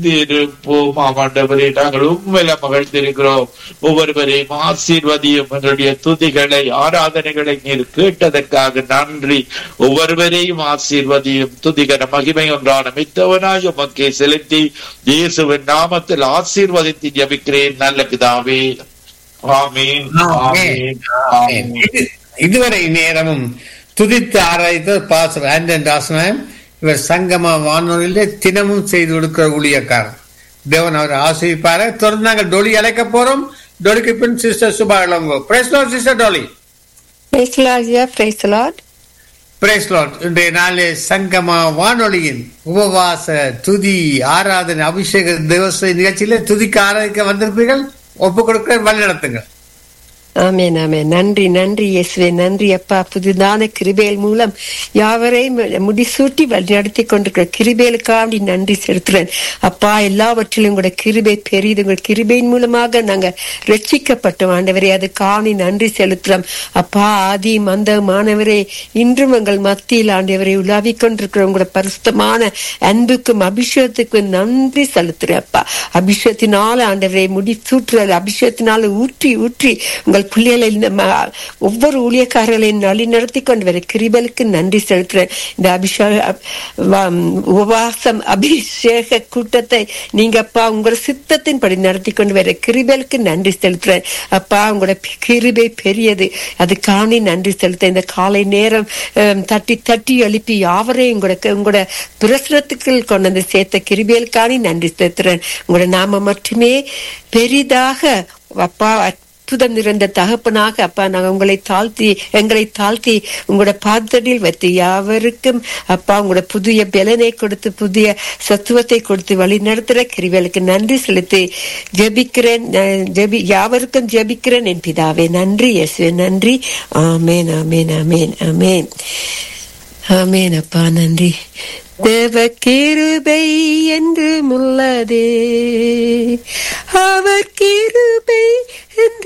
இருப்போம் ஆமாண்டவரே நாங்கள் உண்மையில மகிழ்ந்திருக்கிறோம் ஒவ்வொருவரையும் ஆசீர்வதியும் எங்களுடைய துதிகளை ஆராதனைகளை நீர் கேட்டதற்காக நன்றி ஒவ்வொருவரையும் ஆசீர்வதியும் துதிகர மகிமை ஒன்றான மித்தவனாய் உமக்கே செலுத்தி இயேசுவின் நாமத்தில் ஆசீர்வதித்து ஜபிக்கிறேன் நல்ல பிதாவே ஆமீன் ஆமீன் ஆமீன் இது- இதுவரை நேரமும் துதித்து ஆராய்த்த பாசர் ஆண்டன் தாசனாயம் இவர் சங்கம வானொலியிலே தினமும் செய்து கொடுக்கிற ஊழியக்காரர் தேவன் அவர் ஆசிரிப்பாரு தொடர்ந்து நாங்கள் டொலி அழைக்க போறோம் டொலிக்கு பின் sister Suba Ilango praise Lord sister Dolly Praise the Lord, yeah, praise the Lord. Praise Lord இன்றைய நாளிலே சங்கம வானொலியின் உபவாச துதி ஆராதனை அபிஷேக திவச நிகழ்ச்சியில துதிக்க ஆராதிக்க வந்திருப்பீர்கள் ஒப்பு கொடுக்க வழி நடத்துங்கள் ஆமென் ஆமென் நன்றி நன்றி இயேசுவே நன்றி அப்பா புதிதான கிருபேல் மூலம் யாவரையும் முடிசூட்டி வழிநடத்தி கொண்டிருக்கிற கிருபேலுக்காண்டி நன்றி செலுத்துறேன் அப்பா எல்லாவற்றிலும் கூட கிருபை பெரியது உங்கள் கிருபையின் மூலமாக நாங்க ரட்சிக்கப்பட்டோம் ஆண்டவரே அது காணி நன்றி செலுத்துறோம் அப்பா ஆதி மந்த மாணவரே இன்றும் எங்கள் மத்தியில் ஆண்டவரை உலாவிக் கொண்டிருக்கிற உங்களோட பரிசுத்தமான அன்புக்கும் அபிஷேகத்துக்கும் நன்றி செலுத்துறேன் அப்பா அபிஷேகத்தினால ஆண்டவரை முடி சூற்றுறது அபிஷேகத்தினால ஊற்றி ஊற்றி உங்கள் பிள்ளைகளை இந்த ம- ஒவ்வொரு ஊழியக்காரர்களையும் வழி நடத்தி கொண்டு வர கிருபலுக்கு நன்றி செலுத்துறேன் இந்த அபிஷேக வ- உபவாசம் அபிஷேக கூட்டத்தை நீங்க அப்பா உங்களோட சித்தத்தின்படி நடத்தி கொண்டு வர கிருபலுக்கு நன்றி செலுத்துறேன் அப்பா உங்களோட பி- கிருபை பெரியது அது காணி நன்றி செலுத்த இந்த காலை நேரம் அஹ், தட்டி தட்டி எழுப்பி யாவரையும் உங்களோட உங்களோட பிரசுரத்துக்கு கொண்டு வந்து சேர்த்த கிருபையில் காணி நன்றி செலுத்துறேன் உங்களோட நாம மட்டுமே பெரிதாக அப்பா அற்புதம் நிறைந்த தகப்பனாக அப்பா நாங்க உங்களை தாழ்த்தி எங்களை தாழ்த்தி உங்களோட பாதடியில் வைத்து யாவருக்கும் அப்பா உங்களோட புதிய பலனை கொடுத்து புதிய சத்துவத்தை கொடுத்து வழி நடத்துற கிரிவலுக்கு நன்றி செலுத்தி ஜெபிக்கிறேன் அஹ், ஜெபி யாவருக்கும் ஜெபிக்கிறேன் என் பிதாவே நன்றி இயேசுவே நன்றி ஆமேன் ஆமேன் ஆமேன் ஆமேன் ஆமேன் அப்பா நன்றி தேவ கிருபை என்று முள்ளதே அவர் கிருபை